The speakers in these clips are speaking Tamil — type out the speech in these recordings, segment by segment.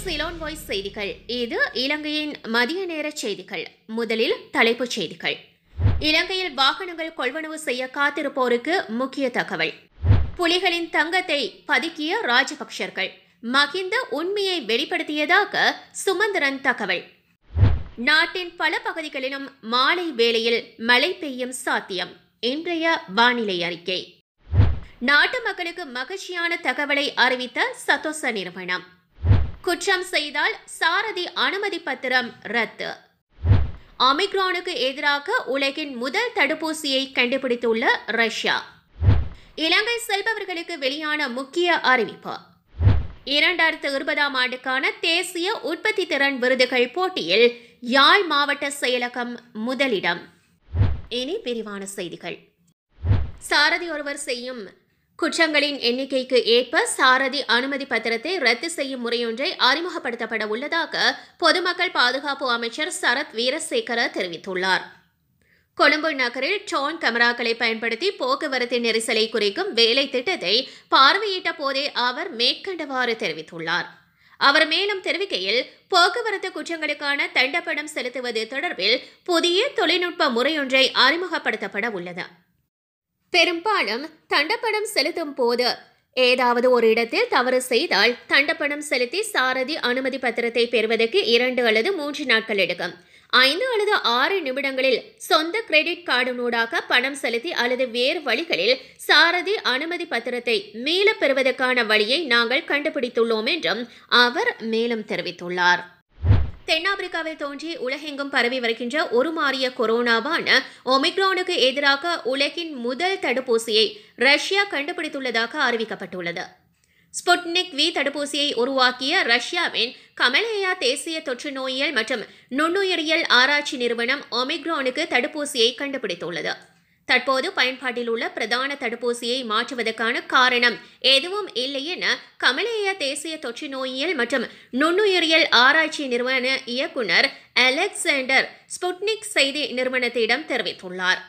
சிலோன் வாய்ஸ் செய்திகள் இது இலங்கையின் மதிய நேர செய்திகள் முதலில் தலைப்புச் செய்திகள் இலங்கையில் வாகனங்கள் கொள்வனவு செய்ய காத்திருப்போருக்கு முக்கிய தகவல் புலிகளின் தங்கத்தை பதுக்கிய ராஜபக்சர்கள் மகிந்த உண்மையை வெளிப்படுத்தியதாக சுமந்திரன் தகவல் நாட்டின் பல பகுதிகளிலும் மாலை வேளையில் மழை பெய்யும் சாத்தியம் இன்றைய வானிலை அறிக்கை நாட்டு மக்களுக்கு மகிழ்ச்சியான தகவலை அறிவித்த சதோச நிறுவனம் குற்றம் செய்தால் சாரதி அனுமதி பத்திரம் ரத்து ஒமிக்ரானுக்கு எதிராக உலகின் முதல் தடுப்பூசியை கண்டுபிடித்துள்ள ரஷ்யா இலங்கை செல்பவர்களுக்கு வெளியான முக்கிய அறிவிப்பு இரண்டாயிரத்து இருபதாம் ஆண்டுக்கான தேசிய உற்பத்தி திறன் விருதுகள் போட்டியில் யாழ் மாவட்ட செயலகம் முதலிடம் இனி விரிவான செய்திகள் சாரதி ஒருவர் செய்யும் குற்றங்களின் எண்ணிக்கைக்கு ஏற்ப சாரதி அனுமதி பத்திரத்தை ரத்து செய்யும் முறையொன்றை அறிமுகப்படுத்தப்பட உள்ளதாக பொதுமக்கள் பாதுகாப்பு அமைச்சர் சரத் வீரசேகர தெரிவித்துள்ளார் கொழும்பு நகரில் ட்ரோன் கேமராக்களை பயன்படுத்தி போக்குவரத்து நெரிசலை குறைக்கும் வேலை திட்டத்தை பார்வையிட்ட போதே அவர் மேற்கண்டவாறு தெரிவித்துள்ளார் அவர் மேலும் தெரிவிக்கையில் போக்குவரத்து குற்றங்களுக்கான தண்டப்படம் செலுத்துவது தொடர்பில் புதிய தொழில்நுட்ப முறையொன்றை அறிமுகப்படுத்தப்பட உள்ளது பெரும்பாலும் தண்டப்படம் செலுத்தும் போது ஏதாவது ஒரு இடத்தில் தவறு செய்தால் தண்டப்பணம் செலுத்தி சாரதி அனுமதி பத்திரத்தை பெறுவதற்கு இரண்டு அல்லது மூன்று நாட்கள் எடுக்கும் ஐந்து அல்லது ஆறு நிமிடங்களில் சொந்த கிரெடிட் கார்டினூடாக பணம் செலுத்தி அல்லது வேறு வழிகளில் சாரதி அனுமதி பத்திரத்தை மீள பெறுவதற்கான வழியை நாங்கள் கண்டுபிடித்துள்ளோம் என்றும் அவர் மேலும் தெரிவித்துள்ளார் தென்னாப்பிரிக்காவில் தோன்றி உலகெங்கும் பரவி வருகின்ற உருமாறிய கொரோனாவான ஒமிக்ரானுக்கு எதிராக உலகின் முதல் தடுப்பூசியை ரஷ்யா கண்டுபிடித்துள்ளதாக அறிவிக்கப்பட்டுள்ளது ஸ்புட்னிக் வி தடுப்பூசியை உருவாக்கிய ரஷ்யாவின் கமலேயா தேசிய தொற்று நோயியல் மற்றும் நுண்ணுயிரியல் ஆராய்ச்சி நிறுவனம் ஒமிக்ரானுக்கு தடுப்பூசியை கண்டுபிடித்துள்ளது தற்போது பயன்பாட்டில் உள்ள பிரதான தடுப்பூசியை மாற்றுவதற்கான காரணம் எதுவும் இல்லை என கமலேயா தேசிய தொற்று நோயியல் மற்றும் நுண்ணுயிரியல் ஆராய்ச்சி நிறுவன இயக்குனர் அலெக்சாண்டர் ஸ்புட்னிக் செய்தி நிறுவனத்திடம் தெரிவித்துள்ளார்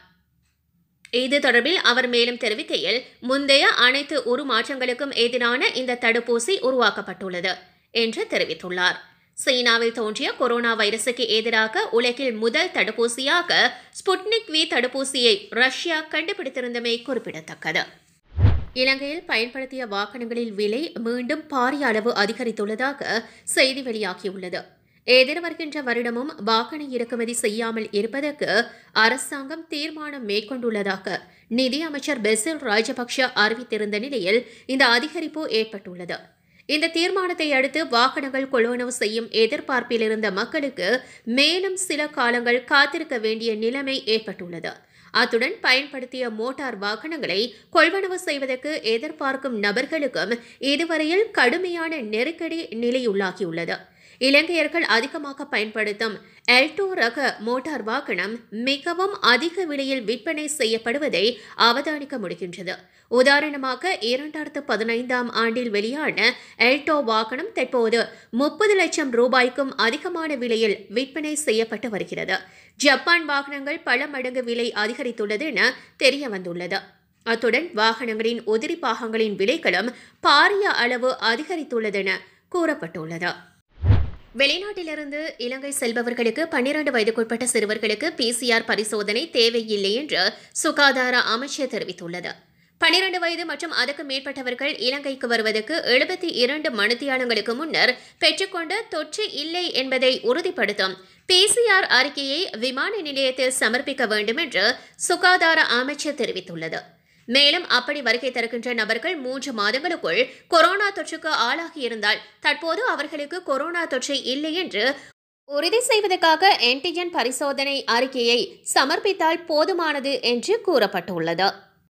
இது தொடர்பில் அவர் மேலும் தெரிவிக்கையில் முந்தைய அனைத்து உருமாற்றங்களுக்கும் எதிரான இந்த தடுப்பூசி உருவாக்கப்பட்டுள்ளது என்று தெரிவித்துள்ளார் சீனாவில் தோன்றிய கொரோனா வைரசுக்கு எதிராக உலகில் முதல் தடுப்பூசியாக ஸ்புட்னிக் வி தடுப்பூசியை ரஷ்யா கண்டுபிடித்திருந்தமை குறிப்பிடத்தக்கது இலங்கையில் பயன்படுத்திய வாகனங்களில் விலை மீண்டும் பாரிய அளவு அதிகரித்துள்ளதாக செய்தி வெளியாகியுள்ளது எதிர்வருகின்ற வருடமும் வாகன இறக்குமதி செய்யாமல் இருப்பதற்கு அரசாங்கம் தீர்மானம் மேற்கொண்டுள்ளதாக நிதி அமைச்சர் பெசில் ராஜபக்ஷ அறிவித்திருந்த நிலையில் இந்த அதிகரிப்பு ஏற்பட்டுள்ளது இந்த தீர்மானத்தை அடுத்து வாகனங்கள் கொள்வனவு செய்யும் எதிர்பார்ப்பில் இருந்த மக்களுக்கு மேலும் சில காலங்கள் காத்திருக்க வேண்டிய நிலைமை ஏற்பட்டுள்ளது அத்துடன் பயன்படுத்திய மோட்டார் வாகனங்களை கொள்வனவு செய்வதற்கு எதிர்பார்க்கும் நபர்களுக்கும் இதுவரையில் கடுமையான நெருக்கடி நிலையுள்ளாகியுள்ளது இலங்கையர்கள் அதிகமாக பயன்படுத்தும் எல்டோ ரக மோட்டார் வாகனம் மிகவும் அதிக விலையில் விற்பனை செய்யப்படுவதை அவதானிக்க முடிகின்றது உதாரணமாக இரண்டாயிரத்து பதினைந்தாம் ஆண்டில் வெளியான எல்டோ வாகனம் தற்போது முப்பது லட்சம் ரூபாய்க்கும் அதிகமான விலையில் விற்பனை செய்யப்பட்டு வருகிறது ஜப்பான் வாகனங்கள் பல மடங்கு விலை அதிகரித்துள்ளது என தெரிய வந்துள்ளது அத்துடன் வாகனங்களின் உதிரி பாகங்களின் விலைகளும் பாரிய அளவு அதிகரித்துள்ளதென கூறப்பட்டுள்ளது வெளிநாட்டிலிருந்து இலங்கை செல்பவர்களுக்கு பன்னிரண்டு வயதுக்குட்பட்ட சிறுவர்களுக்கு பிசிஆர் பரிசோதனை தேவையில்லை என்று சுகாதார அமைச்சர் தெரிவித்துள்ளது பன்னிரண்டு வயது மற்றும் அதற்கு மேற்பட்டவர்கள் இலங்கைக்கு வருவதற்கு எழுபத்தி இரண்டு மணித்தியாலங்களுக்கு முன்னர் பெற்றுக்கொண்ட தொற்று இல்லை என்பதை உறுதிப்படுத்தும் பிசிஆர் அறிக்கையை விமான நிலையத்தில் சமர்ப்பிக்க வேண்டும் என்று சுகாதார அமைச்சர் தெரிவித்துள்ளது மேலும் அப்படி வருகை தருகின்ற நபர்கள் மூன்று மாதங்களுக்குள் கொரோனா தொற்றுக்கு ஆளாகியிருந்தால் தற்போது அவர்களுக்கு கொரோனா தொற்று இல்லை என்று உறுதி செய்வதற்காக ஆன்டிஜன் பரிசோதனை அறிக்கையை சமர்ப்பித்தால் போதுமானது என்று கூறப்பட்டுள்ளது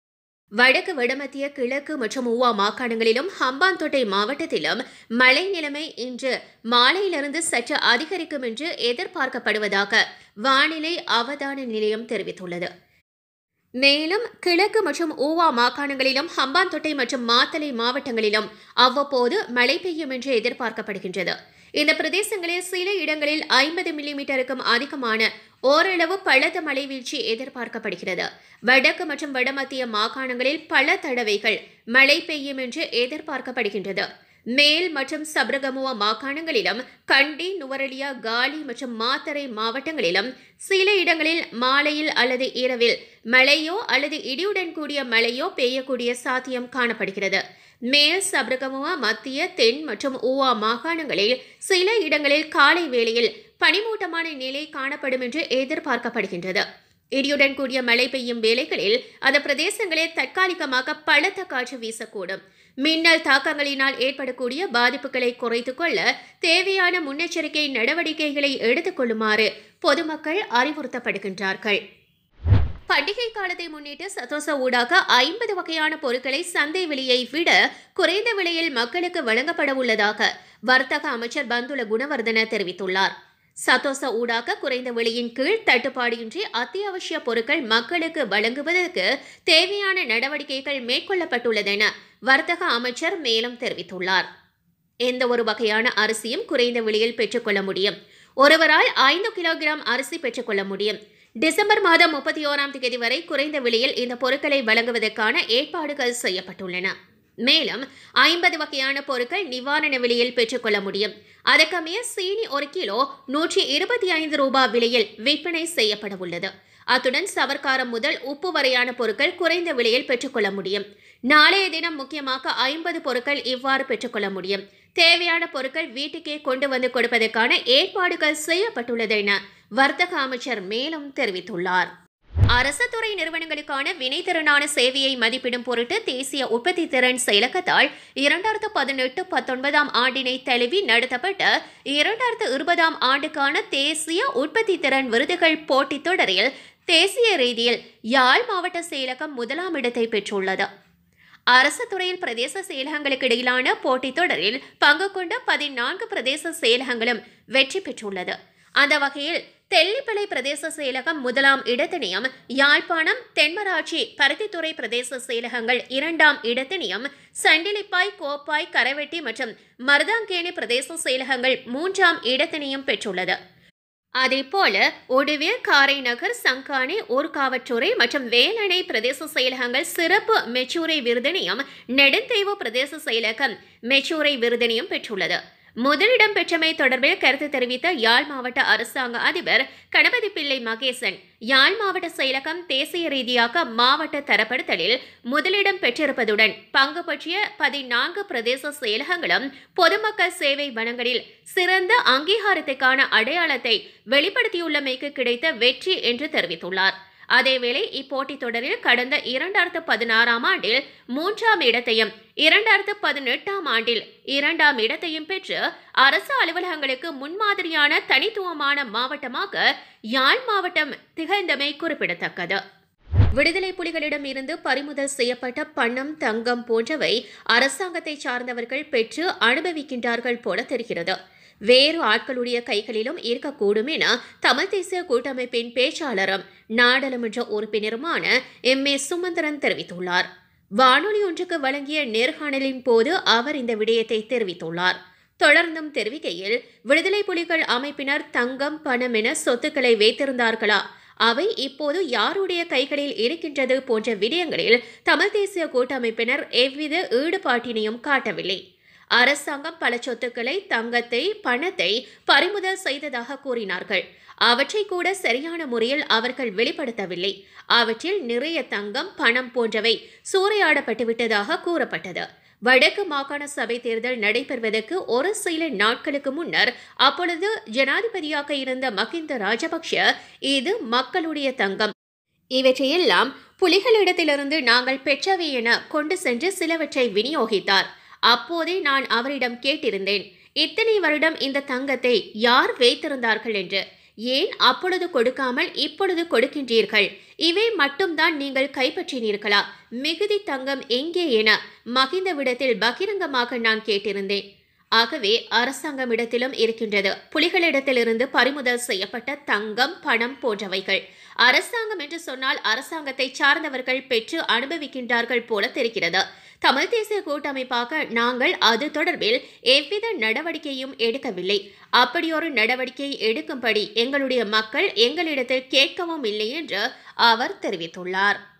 வடக்கு வடமத்திய கிழக்கு மற்றும் ஊவா மாகாணங்களிலும் ஹம்பாந்தோட்டை மாவட்டத்திலும் மழை நிலைமை இன்று மாலையிலிருந்து சற்று அதிகரிக்கும் என்று எதிர்பார்க்கப்படுவதாக வானிலை அவதான நிலையம் தெரிவித்துள்ளது மேலும் கிழக்கு மற்றும் ஊவா மாகாணங்களிலும் ஹம்பாந்தோட்டை மற்றும் மாத்தளை மாவட்டங்களிலும் அவ்வப்போது மழை பெய்யும் என்று எதிர்பார்க்கப்படுகின்றது இந்த பிரதேசங்களில் சில இடங்களில் ஐம்பது மில்லிமீட்டருக்கும் அதிகமான ஓரளவு பலத்த மழை வீழ்ச்சி எதிர்பார்க்கப்படுகிறது வடக்கு மற்றும் வடமத்திய மாகாணங்களில் பல தடவைகள் மழை பெய்யும் என்று எதிர்பார்க்கப்படுகின்றது மேல் மற்றும் சப்ரகமுவா மாகாணங்களிலும் கண்டி நுவரலியா காலி மற்றும் மாத்தறை மாவட்டங்களிலும் சில இடங்களில் மாலையில் அல்லது இரவில் மழையோ அல்லது இடியுடன் கூடிய மழையோ பெய்யக்கூடிய சாத்தியம் காணப்படுகிறது மேல் சப்ரகமுவா மத்திய தென் மற்றும் ஊவா மாகாணங்களில் சில இடங்களில் காலை வேளையில் பனிமூட்டமான நிலை காணப்படும் என்று எதிர்பார்க்கப்படுகின்றது இடியுடன் கூடிய மழை பெய்யும் வேளைகளில் அந்த பிரதேசங்களில் தற்காலிகமாக பலத்த காற்று வீசக்கூடும் மின்னல் தாக்கங்களினால் ஏற்படக்கூடிய பாதிப்புகளை குறைத்துக் கொள்ள தேவையான முன்னெச்சரிக்கை நடவடிக்கைகளை எடுத்துக் கொள்ளுமாறு பொதுமக்கள் அறிவுறுத்தப்படுகின்றார்கள் பண்டிகை காலத்தை முன்னிட்டு சதோச ஊடாக ஐம்பது வகையான பொருட்களை சந்தை விலையை விட குறைந்த விலையில் மக்களுக்கு வழங்கப்பட உள்ளதாக வர்த்தக அமைச்சர் பந்துல குணவர்தன தெரிவித்துள்ளார் சதோச ஊடாக குறைந்த விலையின் கீழ் தட்டுப்பாடின்றி அத்தியாவசிய பொருட்கள் மக்களுக்கு வழங்குவதற்கு தேவையான நடவடிக்கைகள் மேற்கொள்ளப்பட்டுள்ளதென வர்த்தக அமைச்சர் மேலும் தெரிவித்துள்ளார் எந்த ஒரு வகையான அரிசியும் குறைந்த விலையில் பெற்றுக்கொள்ள முடியும் ஒருவரால் ஐந்து கிலோகிராம் அரிசி பெற்றுக்கொள்ள முடியும் டிசம்பர் மாதம் முப்பத்தி ஓராம் தேதி வரை குறைந்த விலையில் இந்த பொருட்களை வழங்குவதற்கான ஏற்பாடுகள் செய்யப்பட்டுள்ளன மேலும் ஐம்பது வகையான பொருட்கள் நிவாரண விலையில் பெற்றுக்கொள்ள முடியும் அதற்கமைய சீனி ஒரு கிலோ நூற்றி இருபத்தி ஐந்து ரூபாய் விலையில் விற்பனை செய்யப்பட உள்ளது அத்துடன் சவர்க்காரம் முதல் உப்பு வரையான பொருட்கள் குறைந்த விலையில் பெற்றுக்கொள்ள முடியும் நாளைய தினம் முக்கியமாக ஐம்பது பொருட்கள் இவ்வாறு பெற்றுக்கொள்ள முடியும் தேவையான பொருட்கள் வீட்டுக்கே கொண்டு வந்து கொடுப்பதற்கான ஏற்பாடுகள் செய்யப்பட்டுள்ளது என வர்த்தக அமைச்சர் மேலும் தெரிவித்துள்ளார் அரசு துறை நிறுவனங்களுக்கான வினைத்திறனான சேவையை மதிப்பிடும் பொருட்டு தேசிய உற்பத்தி திறன் செயலகத்தால் இரண்டாயிரத்து பதினெட்டு பத்தொன்பதாம் ஆண்டினை தழுவி நடத்தப்பட்ட இரண்டாயிரத்து இருபதாம் ஆண்டுக்கான தேசிய உற்பத்தி திறன் விருதுகள் போட்டித் தொடரில் தேசிய ரீதியில் யாழ் மாவட்ட செயலகம் முதலாம் இடத்தை பெற்றுள்ளது அரசு துறையில் பிரதேச செயலகங்களுக்கு இடையிலான போட்டித் தொடரில் பங்கு கொண்ட பதினான்கு பிரதேச செயலகங்களும் வெற்றி பெற்றுள்ளது அந்த வகையில் தெல்லிப்பளை பிரதேச செயலகம் முதலாம் இடத்தினையும் யாழ்ப்பாணம் தென்மராட்சி பருத்தித்துறை பிரதேச செயலகங்கள் இரண்டாம் இடத்தினையும் சண்டிலிப்பாய் கோப்பாய் கரவெட்டி மற்றும் மருதாங்கேணி பிரதேச செயலகங்கள் மூன்றாம் இடத்தினையும் பெற்றுள்ளது அதேபோல ஒடுவில் காரைநகர் சங்கானி ஊர்காவற்றுறை மற்றும் வேலணை பிரதேச செயலகங்கள் சிறப்பு மெச்சூரை விருதினையும் நெடுந்தேவு பிரதேச செயலகம் மெச்சூரை விருதினையும் பெற்றுள்ளது முதலிடம் பெற்றமை தொடர்பில் கருத்து தெரிவித்த யாழ் மாவட்ட அரசாங்க அதிபர் கணபதி பிள்ளை மகேசன் யாழ் மாவட்ட செயலகம் தேசிய ரீதியாக மாவட்ட தரப்படுத்தலில் முதலிடம் பெற்றிருப்பதுடன் பங்கு பற்றிய பதினான்கு பிரதேச செயலகங்களும் பொதுமக்கள் சேவை வனங்களில் சிறந்த அங்கீகாரத்துக்கான அடையாளத்தை வெளிப்படுத்தியுள்ளமைக்கு கிடைத்த வெற்றி என்று தெரிவித்துள்ளார் அதேவேளை இப்போட்டித் தொடரில் கடந்த இரண்டாயிரத்து பதினாறாம் ஆண்டில் மூன்றாம் இடத்தையும் இரண்டாயிரத்து பதினெட்டாம் ஆண்டில் இரண்டாம் இடத்தையும் பெற்று அரசு அலுவலகங்களுக்கு முன்மாதிரியான தனித்துவமான மாவட்டமாக யாழ் மாவட்டம் திகழ்ந்தமை குறிப்பிடத்தக்கது விடுதலை புலிகளிடம் இருந்து பறிமுதல் செய்யப்பட்ட பணம் தங்கம் போன்றவை அரசாங்கத்தை சார்ந்தவர்கள் பெற்று அனுபவிக்கின்றார்கள் போல தெரிகிறது வேறு ஆட்களுடைய கைகளிலும் இருக்கக்கூடும் என தமிழ் தேசிய கூட்டமைப்பின் பேச்சாளரும் நாடாளுமன்ற உறுப்பினருமான எம் ஏ சுமந்திரன் தெரிவித்துள்ளார் வானொலி ஒன்றுக்கு வழங்கிய நேர்காணலின் போது அவர் இந்த விடயத்தை தெரிவித்துள்ளார் தொடர்ந்தும் தெரிவிக்கையில் விடுதலை புலிகள் அமைப்பினர் தங்கம் பணம் என சொத்துக்களை வைத்திருந்தார்களா அவை இப்போது யாருடைய கைகளில் இருக்கின்றது போன்ற விடயங்களில் தமிழ் தேசிய கூட்டமைப்பினர் எவ்வித ஈடுபாட்டினையும் காட்டவில்லை அரசாங்கம் பல சொத்துக்களை தங்கத்தை பணத்தை பறிமுதல் செய்ததாக கூறினார்கள் அவற்றை கூட சரியான முறையில் அவர்கள் வெளிப்படுத்தவில்லை அவற்றில் நிறைய தங்கம் பணம் போன்றவை சூறையாடப்பட்டுவிட்டதாக கூறப்பட்டது வடக்கு மாகாண சபை தேர்தல் நடைபெறுவதற்கு ஒரு சில நாட்களுக்கு முன்னர் அப்பொழுது ஜனாதிபதியாக இருந்த மகிந்த ராஜபக்ஷ இது மக்களுடைய தங்கம் இவற்றையெல்லாம் புலிகளிடத்திலிருந்து நாங்கள் பெற்றவை என கொண்டு சென்று சிலவற்றை விநியோகித்தார் அப்போதே நான் அவரிடம் கேட்டிருந்தேன் இத்தனை வருடம் இந்த தங்கத்தை யார் வைத்திருந்தார்கள் என்று ஏன் அப்பொழுது கொடுக்காமல் இப்பொழுது கொடுக்கின்றீர்கள் இவை மட்டும்தான் நீங்கள் கைப்பற்றினீர்களா மிகுதி தங்கம் எங்கே என மகிந்தவிடத்தில் பகிரங்கமாக நான் கேட்டிருந்தேன் ஆகவே அரசாங்கமிடத்திலும் இருக்கின்றது புலிகளிடத்திலிருந்து பறிமுதல் செய்யப்பட்ட தங்கம் பணம் போன்றவைகள் அரசாங்கம் என்று சொன்னால் அரசாங்கத்தை சார்ந்தவர்கள் பெற்று அனுபவிக்கின்றார்கள் போல தெரிகிறது தமிழ் தேசிய கூட்டமைப்பாக நாங்கள் அது தொடர்பில் எவ்வித நடவடிக்கையும் எடுக்கவில்லை அப்படியொரு நடவடிக்கை எடுக்கும்படி எங்களுடைய மக்கள் எங்களிடத்தில் கேட்கவும் இல்லை என்று அவர் தெரிவித்துள்ளார்